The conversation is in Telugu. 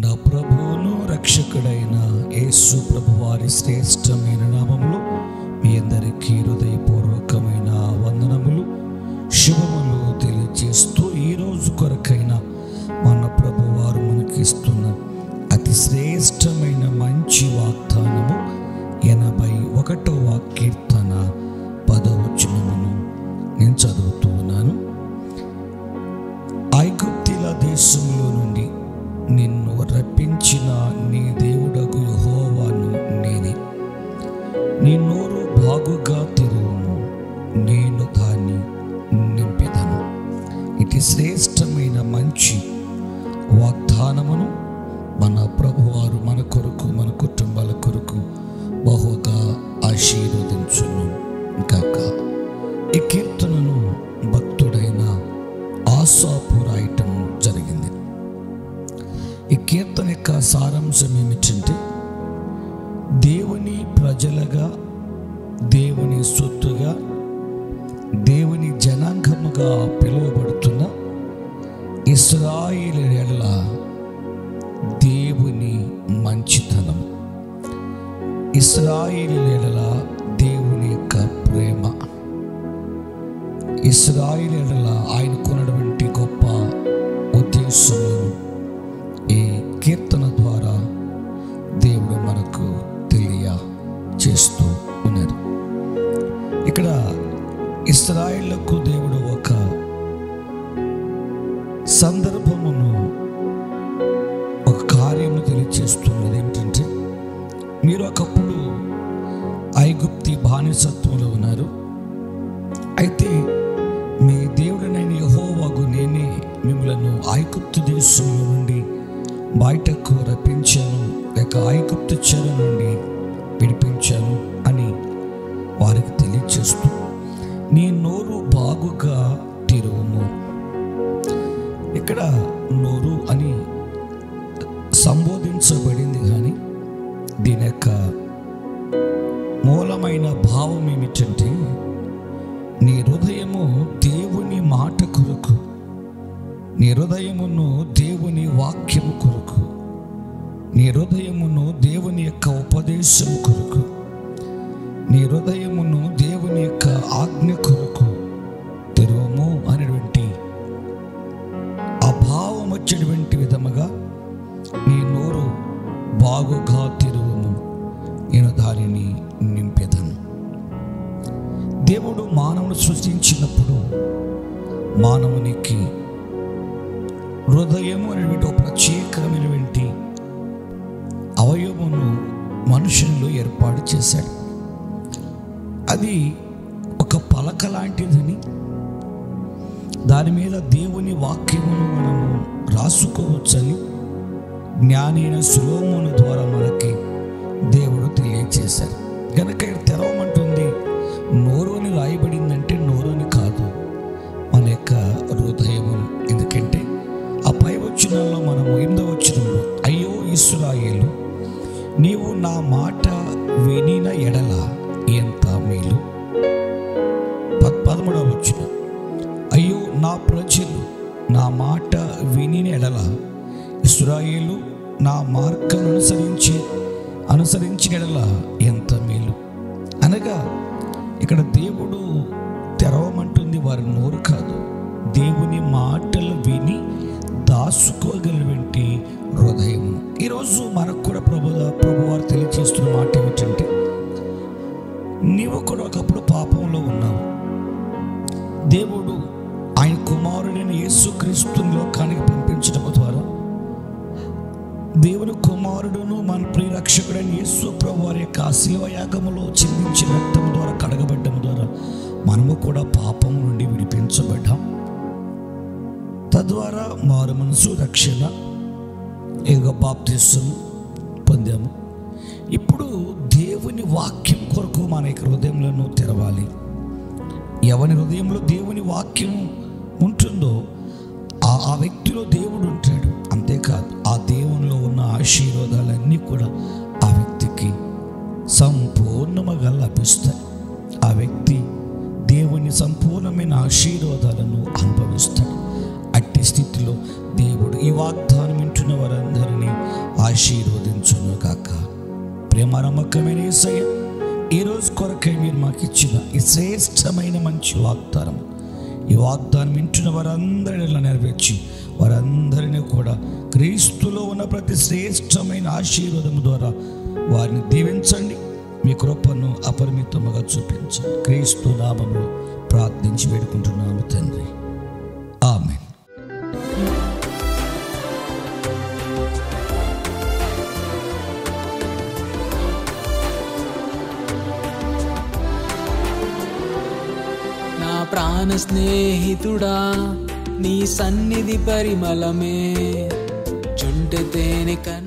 మన ప్రభువును రక్షకుడైన యేసు ప్రభు వారి శ్రేష్టమైన నామములో మీ అందరికీ హృదయపూర్వకమైన వందనములు శుభములు తెలియజేస్తూ ఈ రోజు కొరకైన మన ప్రభు వారు మనకిస్తున్న అతి శ్రేష్టమైన మంచి వాగ్దానము ఎనభై ఒకటవ కీర్తన పదవచనమును నేను చదువుతూ ఉన్నాను ఐగుప్తిల దేశంలో నుండి నిన్ను రప్పించిన నీ దేవుడగు యెహోవాను నేనే నీ నోరు బాగుగా తెరువును నేను దాన్ని నింపెదను ఇటు శ్రేష్టమైన మంచి వాగ్దానమును మన ప్రభువారు మన కొరకు మన కుటుంబాల కొరకు బహుగా ఆశీర్వదించును కాక ఈ కీర్తనను భక్తుడైన ఆసాపు రాయటం జరిగింది ఈ కీర్తన యొక్క సారాంశం ఏమిటంటే దేవుని ప్రజలుగా దేవుని సొత్తుగా దేవుని జనాంగముగా పిలువబడుతున్న ఇస్రాయిల దేవుని మంచితనం ఇస్రాయిల దేవుని యొక్క ప్రేమ ఇస్రాయిల ఆయనకున్నటువంటి గొప్ప ఉద్దేశములను ఈ కీర్తన ద్వారా దేవుడు మనకు తెలియ చేస్తూ ఉన్నారు ఇక్కడ ఇస్రాయిళ్లకు దేవుడు ఒక సందర్భమును ఒక కార్యము తెలియచేస్తున్నది ఏమిటంటే మీరు ఒకప్పుడు ఐగుప్తి బానిసత్వంలో ఉన్నారు అయితే మీ దేవుడనైన యహోవాగు నేనే మిమ్మలను ఐగుప్తు దేశంలో నుండి బయటకు రప్పించాను లేక ఐగుప్తు చెర నుండి విడిపించాను అని వారికి తెలియచేస్తూ నీ నోరు బాగుగా తెరువుము ఇక్కడ నోరు అని సంబోధించబడింది కానీ దీని యొక్క మూలమైన భావం ఏమిటంటే నీ హృదయము దేవుని మాట కొరకు నీ హృదయమును దేవుని వాక్యము కొరకు నీ హృదయమును దేవుని యొక్క ఉపదేశం కొరకు నీ హృదయమును దేవుని యొక్క ఆజ్ఞ కొరకు తెరువము అనేటువంటి ఆ భావం వచ్చేటువంటి విధముగా నీ నోరు బాగుగా తెరువుము నేను దానిని నింపెదను దేవుడు మానవుని సృష్టించినప్పుడు మానవునికి హృదయము అనేటువంటి ఒక ప్రత్యేకమైనటువంటి అవయవమును మనుషుల్లో ఏర్పాటు చేశాడు అది ఒక పలక లాంటిదని దాని మీద దేవుని వాక్యమును మనము రాసుకోవచ్చని జ్ఞానైన సులోమును ద్వారా మనకి దేవుడు తెలియచేశారు కనుక ఇక్కడ తెరవమంటుంది నోరు అని రాయబడిందంటే నోరు అని కాదు మన యొక్క హృదయమును ఎందుకంటే ఆ పై వచ్చినంలో మనము ఎనిమిదో వచ్చినంలో అయ్యో ఇస్రాయేలు నీవు నా మాట వినిన ఎడల ఎంత మేలు పద్ పదమూడవ వచ్చిన అయ్యో నా ప్రజలు నా మాట వినిన ఎడల ఇస్రాయేలు నా మార్గం అనుసరించి అనుసరించిన ఎడల ఎంత మేలు అనగా ఇక్కడ దేవుడు తెరవమంటుంది వారి నోరు కాదు దేవుని మాటలు విని దాచుకోగలివంటి హృదయము ఈరోజు మనకు కూడా ప్రభు ప్రభు వారు తెలియజేస్తున్న మాట ఏమిటంటే నీవు కూడా ఒకప్పుడు పాపంలో ఉన్నావు దేవుడు ఆయన కుమారుడైన యేసుక్రీస్తుని లోకానికి పంపించడం ద్వారా దేవుని కుమారుడును మన ప్రియ రక్షకుడైన యేసు ప్రభు వారి యొక్క శిలువ యాగములో చిందించిన రక్తం ద్వారా కడగబడ్డం ద్వారా మనము కూడా పాపం నుండి విడిపించబడ్డాం తద్వారా మారు మనసు రక్షణ ఏదో బాప్తిసం పొందాము ఇప్పుడు దేవుని వాక్యం కొరకు మన యొక్క హృదయంలో తెరవాలి ఎవరి హృదయంలో దేవుని వాక్యం ఉంటుందో ఆ ఆ వ్యక్తిలో దేవుడు ఉంటాడు అంతేకాదు ఆ దేవునిలో ఉన్న ఆశీర్వాదాలన్నీ కూడా ఆ వ్యక్తికి సంపూర్ణముగా లభిస్తాయి ఆ వ్యక్తి దేవుని సంపూర్ణమైన ఆశీర్వాదాలను అనుభవిస్తాడు అట్టి స్థితిలో దేవుడు ఈ వాగ్దానం వింటున్న వారందరినీ ఆశీర్వదించును కాక ప్రేమ నమ్మకమైన ఏసయ్య ఈరోజు కొరకై మీరు మాకు ఇచ్చిన ఈ శ్రేష్టమైన మంచి వాగ్దానం ఈ వాగ్దానం వింటున్న వారందరిని నెరవేర్చి వారందరినీ కూడా క్రీస్తులో ఉన్న ప్రతి శ్రేష్టమైన ఆశీర్వాదం ద్వారా వారిని దీవించండి మీ కృపను అపరిమితముగా చూపించండి క్రీస్తు నామములో ప్రార్థించి వేడుకుంటున్నాము తండ్రి ఆమెన్ నా ప్రాణ స్నేహితుడా నీ సన్నిధి పరిమళమే చుంటె తేనె కన్నా